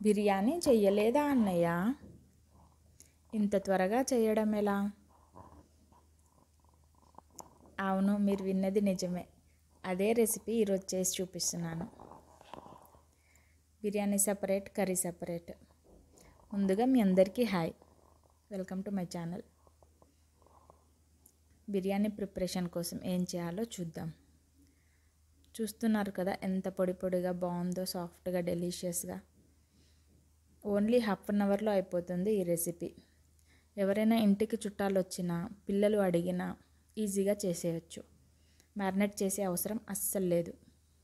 బిర్యానీ చెయ్యలేదా అన్నయ్య ఇంత త్వరగా చేయడం ఎలా అవును మీరు విన్నది నిజమే అదే రెసిపీ ఈరోజు చేసి చూపిస్తున్నాను బిర్యానీ సపరేట్ కర్రీ సపరేట్ ముందుగా మీ అందరికీ hi welcome to my channel biryani preparation కోసం ఏం చేయాలో చూద్దాం చూస్తున్నారు కదా ఎంత పొడి పొడిగా బాగుందో సాఫ్ట్గా డెలిషియస్గా ఓన్లీ హాఫ్ అన్ అవర్లో అయిపోతుంది ఈ రెసిపీ ఎవరైనా ఇంటికి చుట్టాలు వచ్చినా పిల్లలు అడిగినా ఈజీగా చేసేయచ్చు మ్యారినేట్ చేసే అవసరం అస్సలు లేదు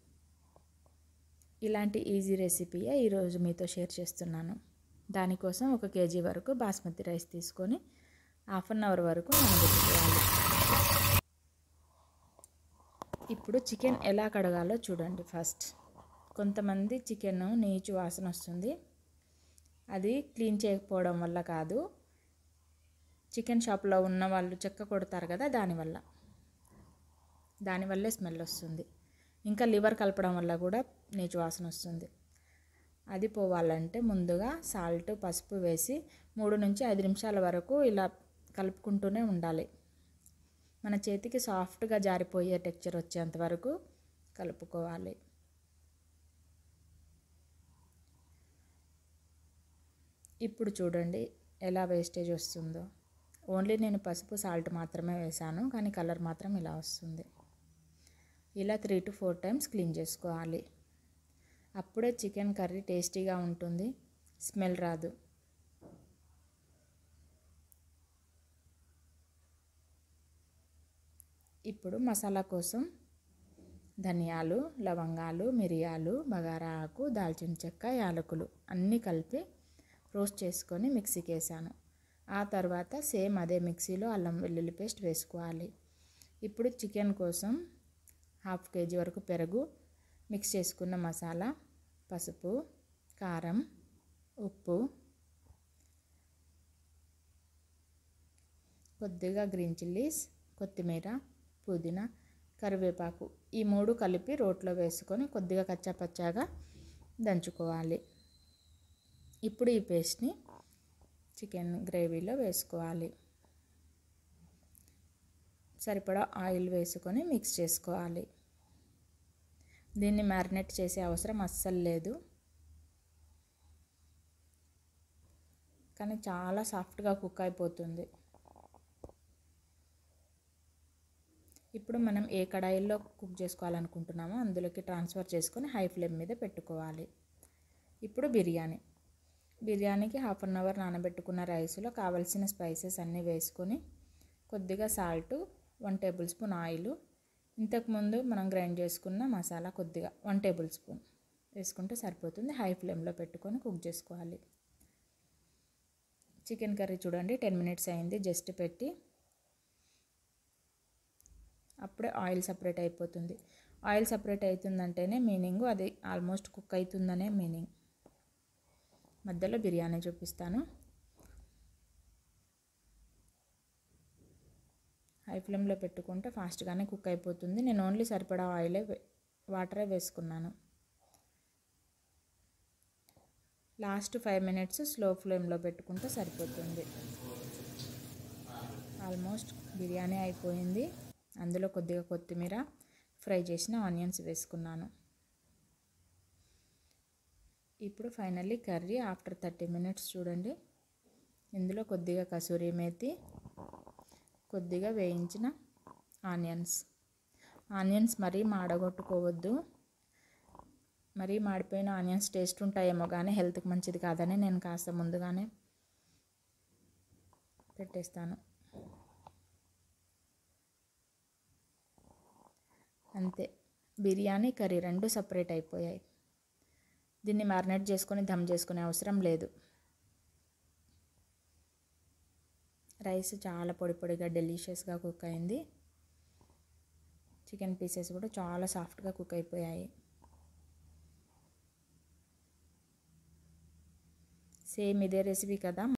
ఇలాంటి ఈజీ రెసిపీయే ఈరోజు మీతో షేర్ చేస్తున్నాను దానికోసం ఒక కేజీ వరకు బాస్మతి రైస్ తీసుకొని హాఫ్ అన్ అవర్ వరకు నానబెట్టుకోవాలి ఇప్పుడు చికెన్ ఎలా కడగాలో చూడండి ఫస్ట్ కొంతమంది చికెన్ నీచు వాసన వస్తుంది అది క్లీన్ చేయకపోవడం వల్ల కాదు చికెన్ షాప్లో ఉన్న వాళ్ళు చెక్క కొడతారు కదా దానివల్ల దానివల్లే స్మెల్ వస్తుంది ఇంకా లివర్ కలపడం వల్ల కూడా నీచు వాసన వస్తుంది అది పోవాలంటే ముందుగా సాల్ట్ పసుపు వేసి మూడు నుంచి ఐదు నిమిషాల వరకు ఇలా కలుపుకుంటూనే ఉండాలి మన చేతికి సాఫ్ట్గా జారిపోయే టెక్చర్ వచ్చేంత వరకు కలుపుకోవాలి ఇప్పుడు చూడండి ఎలా వేస్టేజ్ వస్తుందో ఓన్లీ నేను పసుపు సాల్ట్ మాత్రమే వేశాను కానీ కలర్ మాత్రం ఇలా వస్తుంది ఇలా three to four times clean చేసుకోవాలి అప్పుడే చికెన్ కర్రీ టేస్టీగా ఉంటుంది స్మెల్ రాదు ఇప్పుడు మసాలా కోసం ధనియాలు లవంగాలు మిరియాలు బగారా ఆకు దాల్చిన చెక్క యాలకులు అన్నీ కలిపి రోస్ట్ చేసుకొని మిక్సీకి వేసాను ఆ తర్వాత సేమ్ అదే మిక్సీలో అల్లం వెల్లుల్లి పేస్ట్ వేసుకోవాలి ఇప్పుడు చికెన్ కోసం హాఫ్ కేజీ వరకు పెరుగు మిక్స్ చేసుకున్న మసాలా పసుపు కారం ఉప్పు కొద్దిగా గ్రీన్ చిల్లీస్ కొత్తిమీర పుదీనా కరివేపాకు ఈ మూడు కలిపి రోట్లో వేసుకొని కొద్దిగా కచ్చాపచ్చాగా దంచుకోవాలి ఇప్పుడు ఈ పేస్ట్ని చికెన్ గ్రేవీలో వేసుకోవాలి సరిపడా ఆయిల్ వేసుకొని మిక్స్ చేసుకోవాలి దీన్ని మ్యారినేట్ చేసే అవసరం అస్సలు లేదు కానీ చాలా సాఫ్ట్గా కుక్ అయిపోతుంది ఇప్పుడు మనం ఏ కడాయిల్లో కుక్ చేసుకోవాలనుకుంటున్నామో అందులోకి ట్రాన్స్ఫర్ చేసుకొని హై ఫ్లేమ్ మీద పెట్టుకోవాలి ఇప్పుడు బిర్యానీ బిర్యానీకి హాఫ్ అన్ అవర్ నానబెట్టుకున్న రైస్లో కావలసిన స్పైసెస్ అన్నీ వేసుకొని కొద్దిగా salt one tablespoon oil ఇంతకుముందు మనం గ్రైండ్ చేసుకున్న మసాలా కొద్దిగా వన్ టేబుల్ స్పూన్ వేసుకుంటే సరిపోతుంది హై ఫ్లేమ్లో పెట్టుకొని కుక్ చేసుకోవాలి చికెన్ కర్రీ చూడండి టెన్ మినిట్స్ అయింది జస్ట్ పెట్టి అప్పుడే ఆయిల్ సపరేట్ అయిపోతుంది ఆయిల్ సపరేట్ అవుతుందంటేనే మీనింగ్ అది ఆల్మోస్ట్ కుక్ అవుతుందనే మీనింగ్ మధ్యలో బిర్యానీ చూపిస్తాను హై ఫ్లేమ్లో పెట్టుకుంటే ఫాస్ట్గానే కుక్ అయిపోతుంది నేను ఓన్లీ సరిపడా ఆయిలే వాటరే వేసుకున్నాను లాస్ట్ ఫైవ్ మినిట్స్ స్లో ఫ్లేమ్లో పెట్టుకుంటే సరిపోతుంది ఆల్మోస్ట్ బిర్యానీ అయిపోయింది అందులో కొద్దిగా కొత్తిమీర ఫ్రై చేసిన ఆనియన్స్ వేసుకున్నాను ఇప్పుడు finally curry after thirty minutes చూడండి ఇందులో కొద్దిగా కసూరి మేతి కొద్దిగా వేయించిన ఆనియన్స్ ఆనియన్స్ మరీ మాడగొట్టుకోవద్దు మరీ మాడిపోయిన ఆనియన్స్ టేస్ట్ ఉంటాయేమో కానీ హెల్త్కి మంచిది కాదని నేను కాస్త ముందుగానే పెట్టేస్తాను అంతే బిర్యానీ కర్రీ రెండు సపరేట్ అయిపోయాయి దీన్ని మ్యారినేట్ చేసుకొని దమ్ చేసుకునే అవసరం లేదు రైస్ చాలా పొడి పొడిగా డెలిషియస్గా కుక్ అయింది చికెన్ పీసెస్ కూడా చాలా సాఫ్ట్గా కుక్ అయిపోయాయి సేమ్ ఇదే రెసిపీ కదా